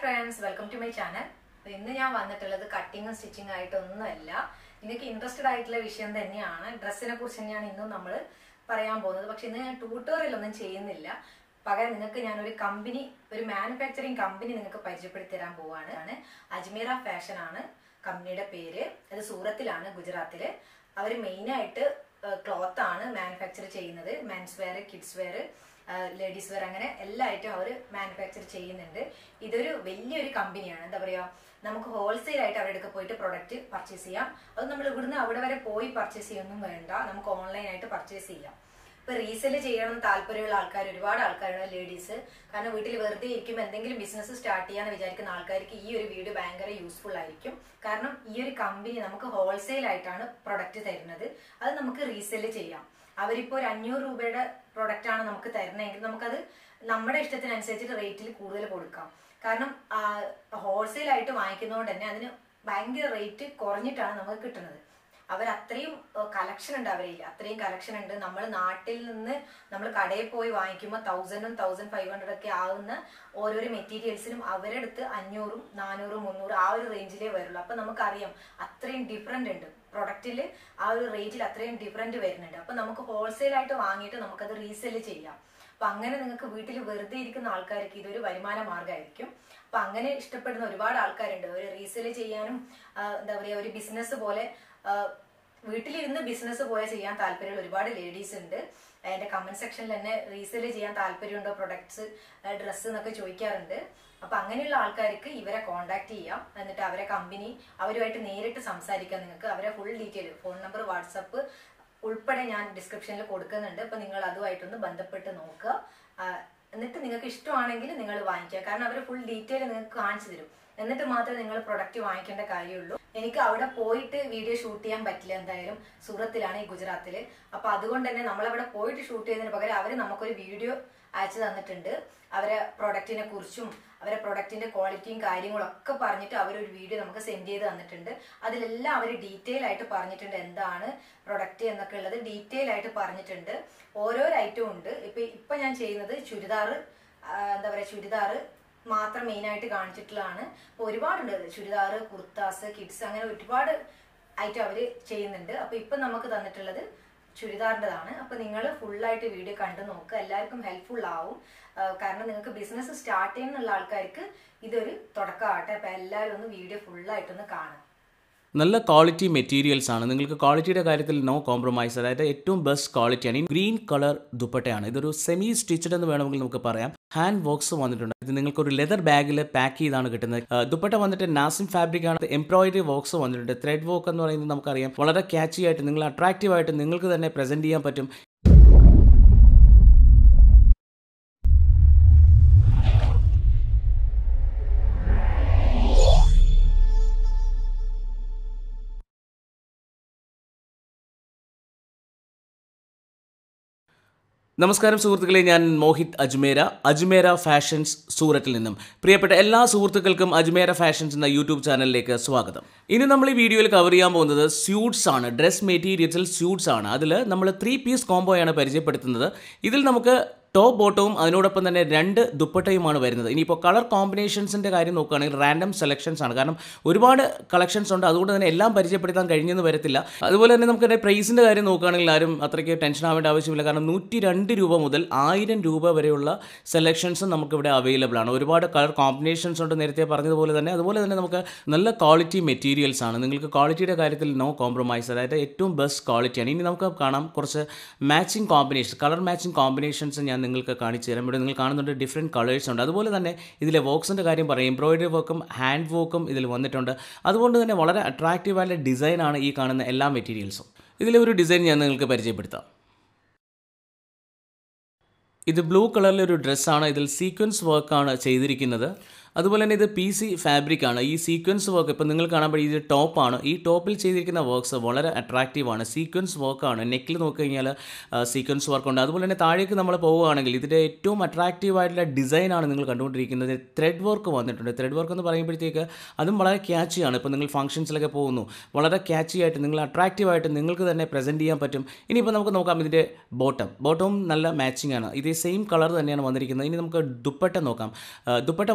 friends welcome to my channel ഇന്ന് ഞാൻ വന്നിട്ടുള്ളത് കട്ടിങ്ങും സ്റ്റിച്ചിങ് ആയിട്ടൊന്നുമല്ല നിങ്ങൾക്ക് ഇൻട്രസ്റ്റഡ് ആയിട്ടുള്ള വിഷയം തന്നെയാണ് ഡ്രസ്സിനെ കുറിച്ച് തന്നെയാണ് ഇന്നും നമ്മൾ പറയാൻ പോകുന്നത് പക്ഷെ ഇന്ന് ഞാൻ ട്യൂട്ടോറിയൽ ഒന്നും ചെയ്യുന്നില്ല പകരം നിങ്ങൾക്ക് ഞാൻ ഒരു കമ്പനി ഒരു മാനുഫാക്ചറിങ് കമ്പനി നിങ്ങൾക്ക് പരിചയപ്പെടുത്തി തരാൻ പോവാണ് അജ്മീറ ഫാഷൻ ആണ് കമ്പനിയുടെ പേര് അത് സൂറത്തിലാണ് ഗുജറാത്തില് അവർ മെയിനായിട്ട് ക്ലോത്ത് ആണ് മാനുഫാക്ചർ ചെയ്യുന്നത് men's wear kids wear ladies wear അങ്ങനെ എല്ലാ ഐറ്റം അവർ മാനുഫാക്ചർ ചെയ്യുന്നുണ്ട് ഇതൊരു വലിയൊരു കമ്പനിയാണ് എന്താ പറയുക നമുക്ക് ഹോൾസെയിൽ ആയിട്ട് അവരുടെ അടുത്ത് പോയിട്ട് പ്രൊഡക്റ്റ് പർച്ചേസ് ചെയ്യാം അത് നമ്മൾ ഇവിടുന്ന് അവിടെ വരെ പോയി പർച്ചേസ് ചെയ്യൊന്നും വേണ്ട നമുക്ക് ഓൺലൈൻ ആയിട്ട് പർച്ചേസ് ചെയ്യാം ഇപ്പൊ റീസെല് ചെയ്യണം താല്പര്യമുള്ള ആൾക്കാർ ഒരുപാട് ആൾക്കാരുണ്ട് ലേഡീസ് കാരണം വീട്ടിൽ വെറുതെ ഇരിക്കുമ്പോൾ എന്തെങ്കിലും ബിസിനസ് സ്റ്റാർട്ട് ചെയ്യാന്ന് വിചാരിക്കുന്ന ആൾക്കാർക്ക് ഈ ഒരു വീഡിയോ ഭയങ്കര യൂസ്ഫുൾ ആയിരിക്കും കാരണം ഈ ഒരു കമ്പനി നമുക്ക് ഹോൾസെയിൽ ആയിട്ടാണ് പ്രൊഡക്റ്റ് തരുന്നത് അത് നമുക്ക് റീസെല് ചെയ്യാം അവരിപ്പോ ഒരു അഞ്ഞൂറ് രൂപയുടെ പ്രൊഡക്റ്റ് ആണ് നമുക്ക് തരുന്നതെങ്കിൽ നമുക്കത് നമ്മുടെ ഇഷ്ടത്തിനനുസരിച്ചിട്ട് റേറ്റിൽ കൂടുതൽ കൊടുക്കാം കാരണം ഹോൾസെയിൽ ആയിട്ട് വാങ്ങിക്കുന്നതുകൊണ്ട് തന്നെ അതിന് ഭയങ്കര റേറ്റ് കുറഞ്ഞിട്ടാണ് നമുക്ക് കിട്ടുന്നത് അവർ അത്രയും കളക്ഷൻ ഉണ്ട് അവരിൽ അത്രയും കളക്ഷൻ ഉണ്ട് നമ്മൾ നാട്ടിൽ നിന്ന് നമ്മൾ കടയിൽ പോയി വാങ്ങിക്കുമ്പോൾ തൗസൻഡും തൗസൻഡ് ഫൈവ് ഹൺഡ്രഡ് ഒക്കെ ആവുന്ന ഓരോരോ മെറ്റീരിയൽസിനും അവരുടെ അടുത്ത് അഞ്ഞൂറും നാനൂറും മുന്നൂറും ആ ഒരു റേഞ്ചിലേ വരുള്ളൂ അപ്പൊ നമുക്കറിയാം അത്രയും ഡിഫറെന്റ് ഉണ്ട് പ്രൊഡക്റ്റിൽ ആ ഒരു റേറ്റിൽ അത്രയും ഡിഫറെന്റ് വരുന്നുണ്ട് അപ്പൊ നമുക്ക് ഹോൾസെയിൽ ആയിട്ട് വാങ്ങിയിട്ട് നമുക്കത് റീസെല് ചെയ്യാം അപ്പൊ അങ്ങനെ നിങ്ങൾക്ക് വീട്ടിൽ വെറുതെ ഇരിക്കുന്ന ആൾക്കാർക്ക് ഇതൊരു വരുമാന മാർഗമായിരിക്കും അപ്പൊ അങ്ങനെ ഇഷ്ടപ്പെടുന്ന ഒരുപാട് ആൾക്കാരുണ്ട് ഒരു റീസെല് ചെയ്യാനും എന്താ പറയുക ഒരു ബിസിനസ് പോലെ വീട്ടിലിരുന്ന് ബിസിനസ് പോലെ ചെയ്യാൻ താല്പര്യമുള്ള ഒരുപാട് ലേഡീസ് ഉണ്ട് എന്റെ കമന്റ് സെക്ഷനിൽ തന്നെ റീസെല് ചെയ്യാൻ താല്പര്യമുണ്ടോ പ്രൊഡക്ട്സ് ഡ്രസ്സ് എന്നൊക്കെ ചോദിക്കാറുണ്ട് അപ്പൊ അങ്ങനെയുള്ള ആൾക്കാർക്ക് ഇവരെ കോണ്ടാക്ട് ചെയ്യാം എന്നിട്ട് അവരെ കമ്പനി അവരുമായിട്ട് നേരിട്ട് സംസാരിക്കാം നിങ്ങൾക്ക് അവരെ full detail phone number WhatsApp ഉൾപ്പെടെ ഞാൻ ഡിസ്ക്രിപ്ഷനിൽ കൊടുക്കുന്നുണ്ട് അപ്പൊ നിങ്ങൾ അതുമായിട്ടൊന്ന് ബന്ധപ്പെട്ട് നോക്കുക എന്നിട്ട് നിങ്ങൾക്ക് ഇഷ്ടമാണെങ്കിൽ നിങ്ങൾ വാങ്ങിക്കുക കാരണം അവർ ഫുൾ ഡീറ്റെയിൽ നിങ്ങൾക്ക് കാണിച്ചു തരും എന്നിട്ട് മാത്രമേ നിങ്ങൾ പ്രൊഡക്റ്റ് വാങ്ങിക്കേണ്ട കാര്യമുള്ളൂ എനിക്ക് അവിടെ പോയിട്ട് വീഡിയോ ഷൂട്ട് ചെയ്യാൻ പറ്റില്ല എന്തായാലും സൂറത്തിലാണ് ഈ ഗുജറാത്തില് അപ്പൊ അതുകൊണ്ട് തന്നെ നമ്മൾ അവിടെ പോയിട്ട് ഷൂട്ട് ചെയ്യുന്നതിന് പകരം അവർ നമുക്കൊരു വീഡിയോ അയച്ചു തന്നിട്ടുണ്ട് അവരെ പ്രൊഡക്റ്റിനെ കുറിച്ചും അവരെ പ്രൊഡക്റ്റിന്റെ ക്വാളിറ്റിയും കാര്യങ്ങളും ഒക്കെ പറഞ്ഞിട്ട് അവരൊരു വീഡിയോ നമുക്ക് സെൻഡ് ചെയ്ത് തന്നിട്ടുണ്ട് അതിലെല്ലാം അവർ ഡീറ്റെയിൽ ആയിട്ട് പറഞ്ഞിട്ടുണ്ട് എന്താണ് പ്രൊഡക്റ്റ് എന്നൊക്കെ ഉള്ളത് ഡീറ്റെയിൽ ആയിട്ട് പറഞ്ഞിട്ടുണ്ട് ഓരോരോ ഐറ്റവും ഉണ്ട് ഇപ്പൊ ഇപ്പൊ ഞാൻ ചെയ്യുന്നത് ചുരിദാർ എന്താ പറയാ ചുരിദാർ മാത്രം മെയിൻ ആയിട്ട് കാണിച്ചിട്ടുള്ളതാണ് അപ്പൊ ഒരുപാടുണ്ട് ചുരിദാർ കുർത്താസ് കിഡ്സ് അങ്ങനെ ഒരുപാട് ഐറ്റം അവര് ചെയ്യുന്നുണ്ട് അപ്പൊ ഇപ്പൊ നമുക്ക് തന്നിട്ടുള്ളത് ചുരിദാറിൻ്റെതാണ് അപ്പൊ നിങ്ങൾ ഫുള്ളായിട്ട് വീഡിയോ കണ്ടു നോക്കുക എല്ലാവർക്കും ഹെൽപ്ഫുൾ ആവും കാരണം നിങ്ങൾക്ക് ബിസിനസ് സ്റ്റാർട്ട് ചെയ്യുന്നുള്ള ആൾക്കാർക്ക് ഇതൊരു തുടക്കമാവട്ടെ അപ്പൊ എല്ലാവരും ഒന്ന് വീഡിയോ ഫുള്ളായിട്ടൊന്ന് കാണും നല്ല ക്വാളിറ്റി മെറ്റീരിയൽസ് ആണ് നിങ്ങൾക്ക് ക്വാളിറ്റിയുടെ കാര്യത്തിൽ നോ കോംപ്രമൈസ് അതായത് ഏറ്റവും ബെസ്റ്റ് ക്വാളിറ്റിയാണ് ഈ ഗ്രീൻ കളർ ദുപ്പട്ടയാണ് ഇതൊരു സെമി സ്റ്റിച്ചഡ് എന്ന് വേണമെങ്കിൽ നമുക്ക് പറയാം ഹാൻഡ് വർക്ക്സ് വന്നിട്ടുണ്ട് ഇത് നിങ്ങൾക്ക് ഒരു ലെതർ ബാഗിൽ പാക്ക് ചെയ്താണ് കിട്ടുന്നത് ദുപ്പട്ട വന്നിട്ട് നാസിം ഫാബ്രിക് ആണ് എംബ്രോയിഡറി വർക്ക്സ് വന്നിട്ടുണ്ട് ത്രെഡ് വർക്ക് എന്ന് പറയുന്നത് നമുക്കറിയാം വളരെ ക്യാച്ചി ആയിട്ട് നിങ്ങൾ അട്രാക്റ്റീവ് ആയിട്ട് നിങ്ങൾക്ക് തന്നെ പ്രസന്റ് ചെയ്യാൻ പറ്റും നമസ്കാരം സുഹൃത്തുക്കളെ ഞാൻ മോഹിത് അജ്മേര അജ്മേര ഫാഷൻസ് സൂറത്തിൽ നിന്നും പ്രിയപ്പെട്ട എല്ലാ സുഹൃത്തുക്കൾക്കും അജ്മേര ഫാഷൻസ് എന്ന യൂട്യൂബ് ചാനലിലേക്ക് സ്വാഗതം ഇനി നമ്മൾ ഈ വീഡിയോയിൽ കവർ ചെയ്യാൻ പോകുന്നത് സ്യൂട്ട്സ് ആണ് ഡ്രസ് മെറ്റീരിയൽസിൽ സ്യൂട്ട്സ് ആണ് അതിൽ നമ്മൾ ത്രീ പീസ് കോംബോയാണ് പരിചയപ്പെടുത്തുന്നത് ഇതിൽ നമുക്ക് ടോപ്പ് ബോട്ടവും അതിനോടൊപ്പം തന്നെ രണ്ട് ദുപ്പട്ടയുമാണ് വരുന്നത് ഇനിയിപ്പോൾ കളർ കോമ്പിനേഷൻസിൻ്റെ കാര്യം നോക്കുകയാണെങ്കിൽ റാൻഡം സെലക്ഷൻസ് ആണ് കാരണം ഒരുപാട് കളക്ഷൻസ് ഉണ്ട് അതുകൊണ്ട് തന്നെ എല്ലാം പരിചയപ്പെടുത്താൻ കഴിഞ്ഞെന്ന് വരത്തില്ല അതുപോലെ തന്നെ നമുക്ക് പ്രൈസിൻ്റെ കാര്യം നോക്കുകയാണെങ്കിൽ ആരും അത്രയ്ക്ക് ടെൻഷൻ ആവേണ്ട ആവശ്യമില്ല കാരണം നൂറ്റി രണ്ട് രൂപ മുതൽ ആയിരം രൂപ വരെയുള്ള സെലക്ഷൻസും നമുക്കിവിടെ അവൈലബിൾ ആണ് ഒരുപാട് കളർ കോമ്പിനേഷൻസ് ഉണ്ട് നേരത്തെ പറഞ്ഞതുപോലെ തന്നെ അതുപോലെ തന്നെ നമുക്ക് നല്ല ക്വാളിറ്റി മെറ്റീരിയൽസ് ആണ് നിങ്ങൾക്ക് ക്വാളിറ്റിയുടെ കാര്യത്തിൽ നോ കോംപ്രമൈസ് അതായത് ഏറ്റവും ബെസ്റ്റ് ക്വാളിറ്റിയാണ് ഇനി നമുക്ക് കാണാം കുറച്ച് matching combination colour matching combinations ഞാൻ നിങ്ങൾക്ക് കാണിച്ചു തരാം ഇവിടെ നിങ്ങൾ കാണുന്നുണ്ട് ഡിഫറെൻറ്റ് കളേഴ്സ് ഉണ്ട് അതുപോലെ തന്നെ ഇതിലെ വർക്ക്സിൻ്റെ കാര്യം പറയും എംബ്രോയിഡറി വർക്കും ഹാൻഡ് വർക്കും ഇതിൽ വന്നിട്ടുണ്ട് അതുകൊണ്ട് തന്നെ വളരെ അട്രാക്റ്റീവായ ഡിസൈനാണ് ഈ കാണുന്ന എല്ലാ മെറ്റീരിയൽസും ഇതിലെ ഒരു ഡിസൈൻ ഞാൻ നിങ്ങൾക്ക് പരിചയപ്പെടുത്താം ഇത് ബ്ലൂ കളറിലെ ഒരു ഡ്രസ്സാണ് ഇതിൽ സീക്വൻസ് വർക്കാണ് ചെയ്തിരിക്കുന്നത് അതുപോലെ തന്നെ ഇത് പി സി ഫാബ്രിക് ആണ് ഈ സീക്വൻസ് വർക്ക് ഇപ്പോൾ നിങ്ങൾ കാണാൻ പറ്റും ഇത് ടോപ്പാണ് ഈ ടോപ്പിൽ ചെയ്തിരിക്കുന്ന വർക്ക്സ് വളരെ അട്രാക്റ്റീവ് ആണ് സീക്വൻസ് വർക്കാണ് നെക്കിൽ നോക്കി കഴിഞ്ഞാൽ സീക്വൻസ് വർക്ക് ഉണ്ട് അതുപോലെ തന്നെ താഴേക്ക് നമ്മൾ പോവുകയാണെങ്കിൽ ഇതിൻ്റെ ഏറ്റവും അട്രാക്റ്റീവ് ആയിട്ടുള്ള ഡിസൈനാണ് നിങ്ങൾ കണ്ടുകൊണ്ടിരിക്കുന്നത് ത്രെഡ് വർക്ക് വന്നിട്ടുണ്ട് ത്രെഡ് വർക്ക് എന്ന് പറയുമ്പോഴത്തേക്ക് അതും വളരെ ക്യാച്ചിയാണ് ഇപ്പോൾ നിങ്ങൾ ഫംഗ്ഷൻസിലൊക്കെ പോകുന്നു വളരെ ക്യാച്ചി ആയിട്ട് നിങ്ങൾ അട്രാക്റ്റീവ് ആയിട്ട് നിങ്ങൾക്ക് തന്നെ പ്രസൻറ്റ് ചെയ്യാൻ പറ്റും ഇനിയിപ്പോൾ നമുക്ക് നോക്കാം ഇതിൻ്റെ ബോട്ടം ബോട്ടവും നല്ല മാച്ചിങ് ആണ് ഇതേ സെയിം കളർ തന്നെയാണ് വന്നിരിക്കുന്നത് ഇനി നമുക്ക് ദുപ്പട്ട നോക്കാം ദുപ്പട്ട വന്നിട്ട് നാ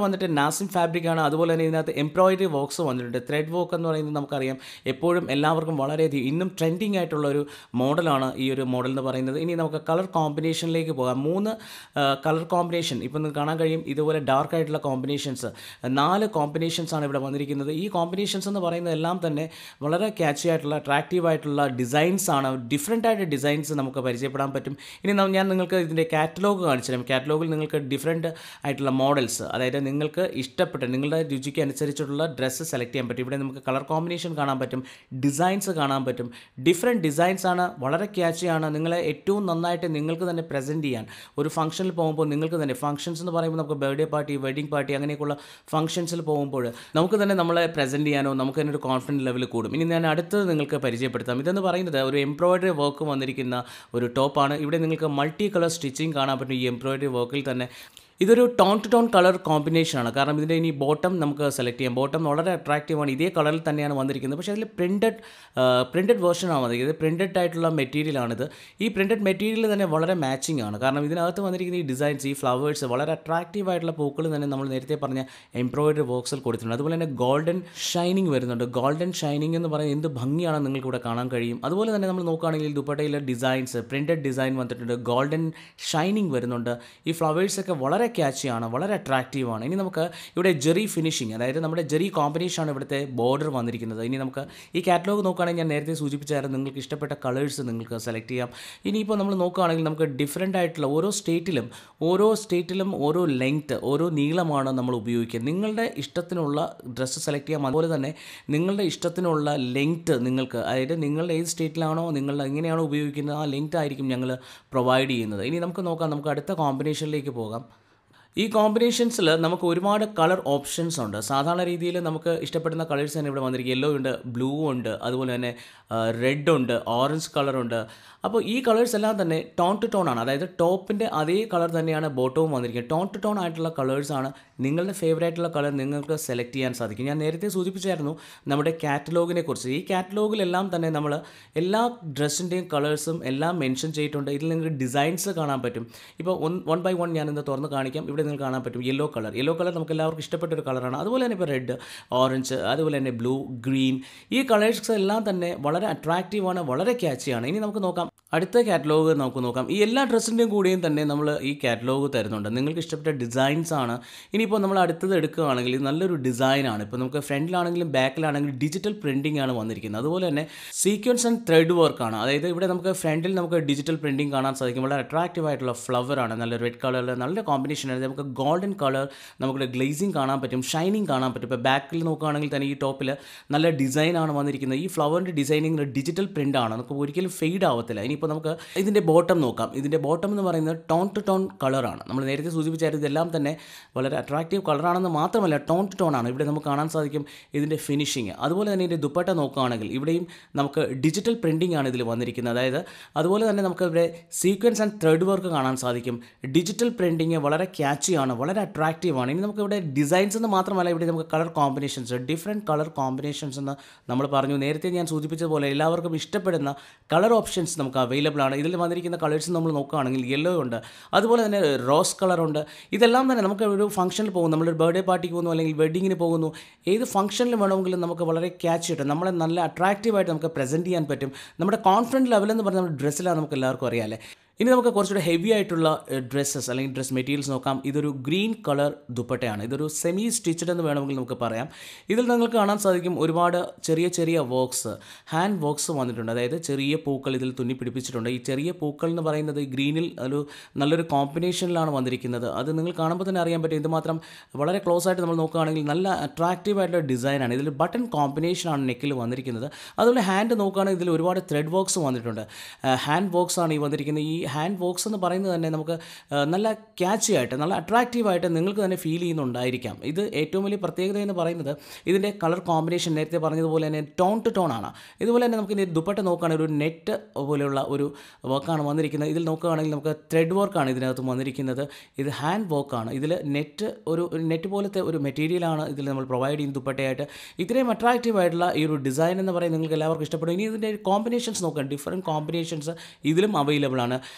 മാസിൻ ഫാബ്രിക് ആണ് അതുപോലെ തന്നെ ഇതിനകത്ത് എംബ്രോയിഡറി വർക്ക്സ് വന്നിട്ടുണ്ട് ത്രെഡ് വർക്ക് എന്ന് പറയുന്നത് നമുക്കറിയാം എപ്പോഴും എല്ലാവർക്കും വളരെയധികം ഇന്നും ട്രെൻഡിങ് ആയിട്ടുള്ള ഒരു മോഡലാണ് ഈ ഒരു മോഡൽ എന്ന് പറയുന്നത് ഇനി നമുക്ക് കളർ കോമ്പിനേഷനിലേക്ക് പോകാം മൂന്ന് കളർ കോമ്പിനേഷൻ ഇപ്പം നിങ്ങൾക്ക് കാണാൻ കഴിയും ഇതുപോലെ ഡാർക്ക് ആയിട്ടുള്ള കോമ്പിനേഷൻസ് നാല് കോമ്പിനേഷൻസ് ആണ് ഇവിടെ വന്നിരിക്കുന്നത് ഈ കോമ്പിനേഷൻസ് എന്ന് പറയുന്നത് എല്ലാം തന്നെ വളരെ ക്യാച്ചി ആയിട്ടുള്ള അട്രാക്റ്റീവ് ആയിട്ടുള്ള ഡിസൈൻസ് ആണ് ഡിഫറെൻ്റ് ആയിട്ട് ഡിസൈൻസ് നമുക്ക് പരിചയപ്പെടാൻ പറ്റും ഇനി ന- ഞാൻ നിങ്ങൾക്ക് ഇതിൻ്റെ കാറ്റലോഗ് കാണിച്ചു തരാം കാറ്റലോഗിൽ നിങ്ങൾക്ക് ഡിഫറെൻറ്റ് ആയിട്ടുള്ള മോഡൽസ് അതായത് നിങ്ങൾക്ക് ഇഷ്ടപ്പെട്ട നിങ്ങളുടെ രുചിക്ക് അനുസരിച്ചിട്ടുള്ള ഡ്രസ്സ് സെലക്ട് ചെയ്യാൻ പറ്റും ഇവിടെ നമുക്ക് കളർ കോമ്പിനേഷൻ കാണാൻ പറ്റും ഡിസൈൻസ് കാണാൻ പറ്റും ഡിഫറെൻറ്റ് ഡിസൈൻസ് ആണ് വളരെ ക്യാച്ചിയാണ് നിങ്ങളെ ഏറ്റവും നന്നായിട്ട് നിങ്ങൾക്ക് തന്നെ പ്രസൻറ്റ് ചെയ്യാൻ ഒരു ഫംഗ്ഷനിൽ പോകുമ്പോൾ നിങ്ങൾക്ക് തന്നെ ഫംഗ്ഷൻസ് എന്ന് പറയുമ്പോൾ നമുക്ക് ബർത്ത്ഡേ പാർട്ടി വെഡിങ് പാർട്ടി അങ്ങനെയൊക്കെയുള്ള ഫംഗ്ഷൻസിൽ പോകുമ്പോൾ നമുക്ക് തന്നെ നമ്മളെ പ്രസൻറ്റ് ചെയ്യാനോ നമുക്ക് തന്നെ ഒരു കോൺഫിഡൻറ്റ് ലെവൽ കൂടും ഇനി ഞാൻ അടുത്തത് നിങ്ങൾക്ക് പരിചയപ്പെടുത്താം ഇതെന്ന് പറയുന്നത് ഒരു എംബ്രോയിഡറി വർക്ക് വന്നിരിക്കുന്ന ഒരു ടോപ്പാണ് ഇവിടെ നിങ്ങൾക്ക് മൾട്ടി കളർ സ്റ്റിച്ചിങ് കാണാൻ പറ്റും ഈ എംബ്രോയിഡറി വർക്കിൽ തന്നെ ഇതൊരു ടോൺ ടു ടോൺ കളർ കോമ്പിനേഷനാണ് കാരണം ഇതിൻ്റെ ഇനി ബോട്ടം നമുക്ക് സെലക്ട് ചെയ്യാം ബോട്ടം വളരെ അട്രാക്റ്റീവ് ആണ് ഇതേ കളറിൽ തന്നെയാണ് വന്നിരിക്കുന്നത് പക്ഷേ അതിൽ പ്രിൻറ്റഡ് പ്രിൻറ്റഡ് വേർഷനാണ് വന്നിരിക്കുന്നത് പ്രിൻറ്റഡ് ആയിട്ടുള്ള മെറ്റീരിയലാണിത് ഈ പ്രിൻറ്റഡ് മെറ്റീരിയൽ തന്നെ വളരെ മാച്ചിങ് ആണ് കാരണം ഇതിനകത്ത് വന്നിരിക്കുന്ന ഈ ഡിസൈൻസ് ഈ ഫ്ലവേഴ്സ് വളരെ അട്രാക്റ്റീവ് ആയിട്ടുള്ള പൂക്കൾ തന്നെ നമ്മൾ നേരത്തെ പറഞ്ഞ എംബ്രോയിഡറി വർക്ക്സിൽ കൊടുത്തിട്ടുണ്ട് അതുപോലെ തന്നെ ഗോൾഡൻ ഷൈനിങ് വരുന്നുണ്ട് ഗോൾഡൻ ഷൈനിങ് എന്ന് പറയുന്നത് എന്ത് ഭംഗിയാണ് നിങ്ങൾക്ക് ഇവിടെ കാണാൻ കഴിയും അതുപോലെ തന്നെ നമ്മൾ നോക്കുകയാണെങ്കിൽ ദുപ്പട്ടയിലെ ഡിസൈൻസ് പ്രിൻറ്റഡ് ഡിസൈൻ വന്നിട്ടുണ്ട് ഗോൾഡൻ ഷൈനിങ് വരുന്നുണ്ട് ഈ ഫ്ലവേഴ്സൊക്കെ വളരെ ക്യാച്ചിയാണ് വളരെ അട്രാക്റ്റീവ് ആണ് ഇനി നമുക്ക് ഇവിടെ ജെറി ഫിനിഷിങ് അതായത് നമ്മുടെ ജെറി കോമ്പിനേഷനാണ് ഇവിടുത്തെ ബോർഡർ വന്നിരിക്കുന്നത് ഇനി നമുക്ക് ഈ കാറ്റലോഗ് നോക്കുകയാണെങ്കിൽ ഞാൻ നേരത്തെ സൂചിപ്പിച്ചായിരുന്നു നിങ്ങൾക്ക് ഇഷ്ടപ്പെട്ട കളേഴ്സ് നിങ്ങൾക്ക് സെലക്ട് ചെയ്യാം ഇനിയിപ്പോൾ നമ്മൾ നോക്കുകയാണെങ്കിൽ നമുക്ക് ഡിഫറെൻ്റ് ആയിട്ടുള്ള ഓരോ സ്റ്റേറ്റിലും ഓരോ സ്റ്റേറ്റിലും ഓരോ ലെങ്ത്ത് ഓരോ നീളമാണ് നമ്മൾ ഉപയോഗിക്കുക നിങ്ങളുടെ ഇഷ്ടത്തിനുള്ള ഡ്രസ്സ് സെലക്ട് ചെയ്യാം അതുപോലെ തന്നെ നിങ്ങളുടെ ഇഷ്ടത്തിനുള്ള ലെങ്ത്ത് നിങ്ങൾക്ക് അതായത് നിങ്ങളുടെ ഏത് സ്റ്റേറ്റിലാണോ നിങ്ങൾ എങ്ങനെയാണോ ഉപയോഗിക്കുന്നത് ആ ലെങ്ത് ആയിരിക്കും ഞങ്ങൾ പ്രൊവൈഡ് ചെയ്യുന്നത് ഇനി നമുക്ക് നോക്കാം നമുക്ക് അടുത്ത കോമ്പിനേഷനിലേക്ക് പോകാം ഈ കോമ്പിനേഷൻസിൽ നമുക്ക് ഒരുപാട് കളർ ഓപ്ഷൻസ് ഉണ്ട് സാധാരണ രീതിയിൽ നമുക്ക് ഇഷ്ടപ്പെടുന്ന കളേഴ്സ് തന്നെ ഇവിടെ വന്നിരിക്കും യെല്ലോ ഉണ്ട് ബ്ലൂ ഉണ്ട് അതുപോലെ തന്നെ റെഡ് ഉണ്ട് ഓറഞ്ച് കളറുണ്ട് അപ്പോൾ ഈ കളേഴ്സ് എല്ലാം തന്നെ ടോൺ ടു ടോൺ ആണ് അതായത് ടോപ്പിൻ്റെ അതേ കളർ തന്നെയാണ് ബോട്ടവും വന്നിരിക്കുന്നത് ടോൺ ടു ടോൺ ആയിട്ടുള്ള കളേഴ്സാണ് നിങ്ങളുടെ ഫേവറേറ്റ് ആയിട്ടുള്ള കളർ നിങ്ങൾക്ക് സെലക്ട് ചെയ്യാൻ സാധിക്കും ഞാൻ നേരത്തെ സൂചിപ്പിച്ചായിരുന്നു നമ്മുടെ കാറ്റലോഗിനെ കുറിച്ച് ഈ കാറ്റലോഗിലെല്ലാം തന്നെ നമ്മൾ എല്ലാ ഡ്രസ്സിൻ്റെയും കളേഴ്സും എല്ലാം മെൻഷൻ ചെയ്തിട്ടുണ്ട് ഇതിൽ നിങ്ങൾക്ക് ഡിസൈൻസ് കാണാൻ പറ്റും ഇപ്പോൾ വൺ വൺ ബൈ വൺ ഞാനിന്ന് തുറന്ന് കാണിക്കാം ഇവിടെ നിങ്ങൾക്ക് കാണാൻ പറ്റും യെല്ലോ കളർ യെല്ലോ കളർ നമുക്ക് എല്ലാവർക്കും ഇഷ്ടപ്പെട്ട ഒരു കളറാണ് അതുപോലെ തന്നെ ഇപ്പോൾ റെഡ് ഓറഞ്ച് അതുപോലെ തന്നെ ബ്ലൂ ഗ്രീൻ ഈ കളേഴ്സ് എല്ലാം തന്നെ വളരെ അട്രാക്റ്റീവാണ് വളരെ ക്യാച്ചിയാണ് ഇനി നമുക്ക് നോക്കാം അടുത്ത കാറ്റലോഗ് നമുക്ക് നോക്കാം ഈ എല്ലാ ഡ്രസ്സിൻ്റെയും കൂടെയും തന്നെ നമ്മൾ ഈ കാറ്റലോഗ് തരുന്നുണ്ട് നിങ്ങൾക്ക് ഇഷ്ടപ്പെട്ട ഡിസൈൻസ് ആണ് ഇനിയിപ്പോൾ നമ്മൾ അടുത്തത് എടുക്കുകയാണെങ്കിൽ ഇത് നല്ലൊരു ഡിസൈനാണ് ഇപ്പോൾ നമുക്ക് ഫ്രണ്ടിലാണെങ്കിലും ബാക്കിലാണെങ്കിലും ഡിജിറ്റൽ പ്രിൻറ്റിംഗ് ആണ് വന്നിരിക്കുന്നത് അതുപോലെ തന്നെ സീക്വൻസ് ആൻഡ് ത്രെഡ് വർക്കാണ് അതായത് ഇവിടെ നമുക്ക് ഫ്രണ്ടിൽ നമുക്ക് ഡിജിറ്റൽ പ്രിൻറ്റിംഗ് കാണാൻ സാധിക്കും വളരെ അട്രാക്റ്റീവ് ആയിട്ടുള്ള ഫ്ലവർ ആണ് നല്ല റെഡ് കളറിൽ നല്ല കോമ്പിനേഷൻ ആണ് നമുക്ക് ഗോൾഡൻ കളർ നമുക്കിവിടെ ഗ്ലേസിങ് കാണാൻ പറ്റും ഷൈനിങ് കാണാൻ പറ്റും ഇപ്പോൾ ബാക്കിൽ നോക്കുകയാണെങ്കിൽ തന്നെ ഈ ടോപ്പിൽ നല്ല ഡിസൈനാണ് വന്നിരിക്കുന്നത് ഈ ഫ്ലവറിൻ്റെ ഡിസൈനിങ് ഡിജിറ്റൽ പ്രിൻ്റ് ആണ് നമുക്ക് ഒരിക്കലും ഫെയ്ഡ് ആവത്തില്ല ഇനിയിപ്പോൾ നമുക്ക് ഇതിൻ്റെ ബോട്ടം നോക്കാം ഇതിൻ്റെ ബോട്ടം എന്ന് പറയുന്നത് ടോൺ ടു ടോൺ കളറാണ് നമ്മൾ നേരത്തെ സൂചിപ്പിച്ചായിരുന്നു ഇതെല്ലാം തന്നെ വളരെ അട്രാക്റ്റീവ് കളറാണെന്ന് മാത്രമല്ല ടോൺ ടു ടോൺ ആണ് ഇവിടെ നമുക്ക് കാണാൻ സാധിക്കും ഇതിൻ്റെ ഫിനിഷിങ് അതുപോലെ തന്നെ ഇതിൻ്റെ ദുപ്പട്ട നോക്കുകയാണെങ്കിൽ ഇവിടെയും നമുക്ക് ഡിജിറ്റൽ പ്രിൻറ്റിംഗ് ആണ് ഇതിൽ വന്നിരിക്കുന്നത് അതായത് അതുപോലെ തന്നെ നമുക്ക് ഇവിടെ സീക്വൻസ് ആൻഡ് ത്രെഡ് വർക്ക് കാണാൻ സാധിക്കും ഡിജിറ്റൽ പ്രിൻറ്റിങ് വളരെ ക്യാച്ചിയാണ് വളരെ അട്രാക്റ്റീവ് ആണ് ഇനി നമുക്ക് ഇവിടെ ഡിസൈൻസ് എന്ന് മാത്രമല്ല ഇവിടെ നമുക്ക് colour combinations different colour combinations എന്ന് നമ്മൾ പറഞ്ഞു നേരത്തെ ഞാൻ സൂചിപ്പിച്ചതുപോലെ എല്ലാവർക്കും ഇഷ്ടപ്പെടുന്ന കളർ ഓപ്ഷൻസ് നമുക്ക് അവൈലബിൾ ആണ് ഇതിൽ വന്നിരിക്കുന്ന കളേഴ്സ് നമ്മൾ നോക്കുകയാണെങ്കിൽ യെല്ലോ ഉണ്ട് അതുപോലെ തന്നെ റോസ് കളറുണ്ട് ഇതെല്ലാം തന്നെ നമുക്ക് ഒരു ഫംഗ്ഷനിൽ പോകുന്നു നമ്മളൊരു ബർത്ത്ഡേ പാർട്ടിക്ക് പോകുന്നു അല്ലെങ്കിൽ വെഡിങ്ങിന് പോകുന്നു ഏത് ഫംഗ്ഷനിൽ വേണമെങ്കിലും നമുക്ക് വളരെ ക്യാച്ച് കിട്ടും നമ്മളെ നല്ല അട്രാക്റ്റീവായിട്ട് നമുക്ക് പ്രസൻറ്റ് ചെയ്യാൻ പറ്റും നമ്മുടെ കോൺഫിഡൻറ്റ് ലെവൽ എന്ന് പറഞ്ഞാൽ നമ്മുടെ ഡ്രസ്സിലാണ് നമുക്ക് എല്ലാവർക്കും അറിയാമല്ലേ ഇനി നമുക്ക് കുറച്ചുകൂടെ ഹെവി ആയിട്ടുള്ള ഡ്രസ്സസ് അല്ലെങ്കിൽ ഡ്രസ് മെറ്റീരിയൽസ് നോക്കാം ഇതൊരു ഗ്രീൻ കളർ ദുപ്പട്ടയാണ് ഇതൊരു സെമി സ്റ്റിച്ചഡ് എന്ന് വേണമെങ്കിൽ നമുക്ക് പറയാം ഇതിൽ നിങ്ങൾക്ക് കാണാൻ സാധിക്കും ഒരുപാട് ചെറിയ ചെറിയ വർക്ക്സ് ഹാൻഡ് വർക്ക്സ് വന്നിട്ടുണ്ട് അതായത് ചെറിയ പൂക്കൾ ഇതിൽ തുന്നി പിടിപ്പിച്ചിട്ടുണ്ട് ഈ ചെറിയ പൂക്കൾ എന്ന് പറയുന്നത് ഈ ഗ്രീനിൽ ഒരു നല്ലൊരു കോമ്പിനേഷനിലാണ് വന്നിരിക്കുന്നത് അത് നിങ്ങൾ കാണുമ്പോൾ തന്നെ അറിയാൻ പറ്റും ഇതുമാത്രം വളരെ ക്ലോസ് ആയിട്ട് നമ്മൾ നോക്കുകയാണെങ്കിൽ നല്ല അട്രാക്റ്റീവ് ആയിട്ടുള്ള ഡിസൈനാണ് ഇതിൽ ബട്ടൺ കോമ്പിനേഷനാണ് നെക്കിൽ വന്നിരിക്കുന്നത് അതുപോലെ ഹാൻഡ് നോക്കുകയാണെങ്കിൽ ഇതിൽ ഒരുപാട് ത്രെഡ് വർക്ക്സ് വന്നിട്ടുണ്ട് ഹാൻഡ് വർക്ക്സ് ആണ് ഈ വന്നിരിക്കുന്നത് ഈ ഹാൻഡ് വർക്ക്സ് എന്ന് പറയുന്നത് തന്നെ നമുക്ക് ആ, നല്ല ക്യാച്ചി ആയിട്ട് നല്ല അട്രാക്റ്റീവായിട്ട് നിങ്ങൾക്ക് തന്നെ ഫീൽ ചെയ്യുന്നുണ്ടായിരിക്കാം ഇത് ഏറ്റവും വലിയ പ്രത്യേകത എന്ന് പറയുന്നത് ഇതിൻ്റെ കളർ കോമ്പിനേഷൻ നേരത്തെ പറഞ്ഞതുപോലെ തന്നെ ടോൺ ടു ടോൺ ആണ് ഇതുപോലെ തന്നെ നമുക്ക് ഇതിൻ്റെ ദുപ്പട്ട നോക്കുകയാണെങ്കിൽ ഒരു നെറ്റ് പോലെയുള്ള ഒരു വർക്കാണ് വന്നിരിക്കുന്നത് ഇതിൽ നോക്കുകയാണെങ്കിൽ നമുക്ക് ത്രെഡ് വർക്കാണ് ഇതിനകത്ത് വന്നിരിക്കുന്നത് ഇത് ഹാൻഡ് വർക്കാണ് ഇതിൽ നെറ്റ് ഒരു നെറ്റ് പോലത്തെ ഒരു മെറ്റീരിയലാണ് ഇതിൽ നമ്മൾ പ്രൊവൈഡ് ചെയ്യുന്ന ദുപ്പട്ടയായിട്ട് ഇത്രയും അട്രാക്റ്റീവ് ആയിട്ടുള്ള ഈ ഒരു ഡിസൈൻ എന്ന് പറയുന്നത് നിങ്ങൾക്ക് എല്ലാവർക്കും ഇഷ്ടപ്പെടും ഇനി ഇതിൻ്റെ കോമ്പിനേഷൻസ് നോക്കാം ഡിഫറെൻറ്റ് കോമ്പിനേഷൻസ് ഇതിലും അവൈലബിൾ ആണ്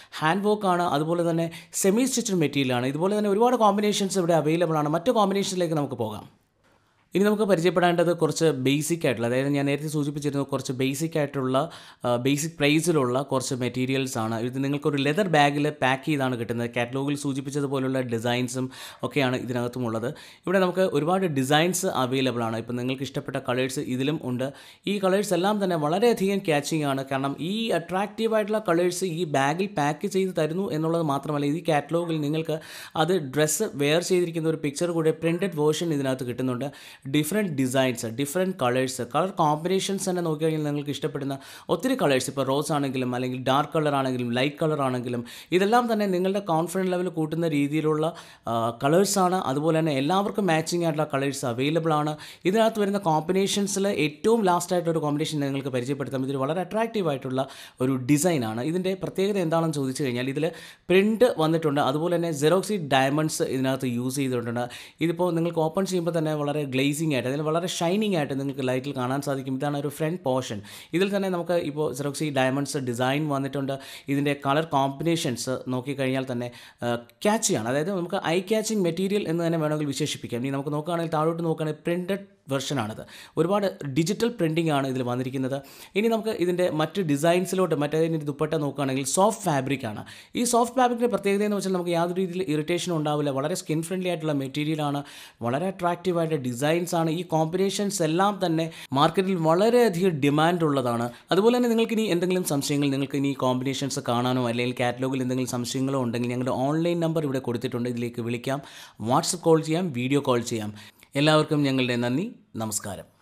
ഹാൻഡ് വർക്കാണ് അതുപോലെ തന്നെ സെമി സ്റ്റിച്ചഡ് മെറ്റീരിയലാണ് ഇതുപോലെ തന്നെ ഒരുപാട് കോമ്പിനേഷൻസ് ഇവിടെ അവൈലബിൾ ആണ് മറ്റു കോമ്പിനേഷനിലേക്ക് നമുക്ക് പോകാം ഇനി നമുക്ക് പരിചയപ്പെടേണ്ടത് കുറച്ച് ബേസിക് ആയിട്ടുള്ള അതായത് ഞാൻ നേരത്തെ സൂചിപ്പിച്ചിരുന്നു കുറച്ച് ബേസിക് ആയിട്ടുള്ള ബേസിക് പ്രൈസിലുള്ള കുറച്ച് മെറ്റീരിയൽസ് ആണ് ഇത് നിങ്ങൾക്കൊരു ലെതർ ബാഗിൽ പാക്ക് ചെയ്താണ് കിട്ടുന്നത് കാറ്റലോഗിൽ സൂചിപ്പിച്ചതുപോലുള്ള ഡിസൈൻസും ഒക്കെയാണ് ഇതിനകത്തുമുള്ളത് ഇവിടെ നമുക്ക് ഒരുപാട് ഡിസൈൻസ് അവൈലബിൾ ആണ് ഇപ്പം നിങ്ങൾക്ക് ഇഷ്ടപ്പെട്ട കളേഴ്സ് ഇതിലും ഉണ്ട് ഈ കളേഴ്സ് എല്ലാം തന്നെ വളരെയധികം ക്യാച്ചിങ് ആണ് കാരണം ഈ അട്രാക്റ്റീവ് ആയിട്ടുള്ള കളേഴ്സ് ഈ ബാഗിൽ പാക്ക് ചെയ്ത് തരുന്നു എന്നുള്ളത് മാത്രമല്ല ഈ കാറ്റലോഗിൽ നിങ്ങൾക്ക് അത് ഡ്രസ്സ് വെയർ ചെയ്തിരിക്കുന്ന ഒരു പിക്ചർ കൂടെ പ്രിൻറ്റഡ് വേർഷൻ ഇതിനകത്ത് കിട്ടുന്നുണ്ട് different designs different colours colour combinations തന്നെ നോക്കിക്കഴിഞ്ഞാൽ നിങ്ങൾക്ക് ഇഷ്ടപ്പെടുന്ന ഒത്തിരി കളേഴ്സ് ഇപ്പോൾ റോസ് ആണെങ്കിലും അല്ലെങ്കിൽ ഡാർക്ക് കളർ ആണെങ്കിലും ലൈറ്റ് കളർ ആണെങ്കിലും ഇതെല്ലാം തന്നെ നിങ്ങളുടെ കോൺഫിഡൻസ് ലെവൽ കൂട്ടുന്ന രീതിയിലുള്ള കളേഴ്സാണ് അതുപോലെ തന്നെ എല്ലാവർക്കും മാച്ചിങ് ആയിട്ടുള്ള കളേഴ്സ് അവൈലബിൾ ആണ് ഇതിനകത്ത് വരുന്ന കോമ്പിനേഷൻസിൽ ഏറ്റവും ലാസ്റ്റ് ആയിട്ടൊരു കോമ്പിനേഷൻ നിങ്ങൾക്ക് പരിചയപ്പെടുത്താം ഇതിൽ വളരെ അട്രാക്റ്റീവ് ആയിട്ടുള്ള ഒരു ഡിസൈനാണ് ഇതിൻ്റെ പ്രത്യേകത എന്താണെന്ന് ചോദിച്ചു കഴിഞ്ഞാൽ ഇതിൽ പ്രിൻറ്റ് വന്നിട്ടുണ്ട് അതുപോലെ തന്നെ ജെറോക്സി ഡയമണ്ട്സ് ഇതിനകത്ത് യൂസ് ചെയ്തിട്ടുണ്ട് ഇതിപ്പോൾ നിങ്ങൾക്ക് ഓപ്പൺ ചെയ്യുമ്പോൾ തന്നെ വളരെ ഗ്ലേസിംഗ് ആയിട്ട് അതിൽ വളരെ ഷൈനിങ് ആയിട്ട് നിങ്ങൾക്ക് ലൈറ്റിൽ കാണാൻ സാധിക്കും ഇതാണ് ഒരു ഫ്രണ്ട് പോർഷൻ ഇതിൽ തന്നെ നമുക്ക് ഇപ്പോൾ സെറോക്സി ഡയമണ്ട്സ് ഡിസൈൻ വന്നിട്ടുണ്ട് ഇതിൻ്റെ കളർ കോമ്പിനേഷൻസ് നോക്കിക്കഴിഞ്ഞാൽ തന്നെ ക്യാച്ചിയാണ് അതായത് നമുക്ക് ഐ ക്യാച്ചിങ് മെറ്റീരിയൽ എന്ന് തന്നെ വേണമെങ്കിൽ വിശേഷിപ്പിക്കാം ഇനി നമുക്ക് നോക്കുകയാണെങ്കിൽ താഴോട്ട് നോക്കുകയാണെങ്കിൽ പ്രിൻറ്റഡ് വെർഷനാണിത് ഒരുപാട് ഡിജിറ്റൽ പ്രിൻറ്റിംഗ് ആണ് ഇതിൽ വന്നിരിക്കുന്നത് ഇനി നമുക്ക് ഇതിൻ്റെ മറ്റ് ഡിസൈൻസിലോട്ട് മറ്റേ ഇതിൻ്റെ ദുപ്പട്ട നോക്കുകയാണെങ്കിൽ സോഫ്റ്റ് ഫാബ്രിക് ആണ് ഈ സോഫ്റ്റ് ഫാബ്രിക്കിൻ്റെ പ്രത്യേകത എന്ന് വെച്ചാൽ നമുക്ക് യാതൊരു രീതിയിൽ ഇറിറ്റേഷൻ ഉണ്ടാവില്ല വളരെ സ്കിൻ ഫ്രണ്ട്ലി ആയിട്ടുള്ള മെറ്റീരിയലാണ് വളരെ അട്രാക്റ്റീവ് ആയിട്ട് ഡിസൈൻസ് ആണ് ഈ കോമ്പിനേഷൻസ് എല്ലാം തന്നെ മാർക്കറ്റിൽ വളരെയധികം ഡിമാൻഡ് ഉള്ളതാണ് അതുപോലെ തന്നെ നിങ്ങൾക്ക് ഇനി എന്തെങ്കിലും സംശയങ്ങൾ നിങ്ങൾക്ക് ഇനി കോമ്പിനേഷൻസ് കാണാനോ അല്ലെങ്കിൽ കാറ്റലോഗിൽ എന്തെങ്കിലും സംശയങ്ങളോ ഉണ്ടെങ്കിൽ ഞങ്ങളുടെ ഓൺലൈൻ നമ്പർ ഇവിടെ കൊടുത്തിട്ടുണ്ട് ഇതിലേക്ക് വിളിക്കാം വാട്സപ്പ് കോൾ ചെയ്യാം വീഡിയോ കോൾ ചെയ്യാം എല്ലാവർക്കും ഞങ്ങളുടെ നന്ദി നമസ്കാരം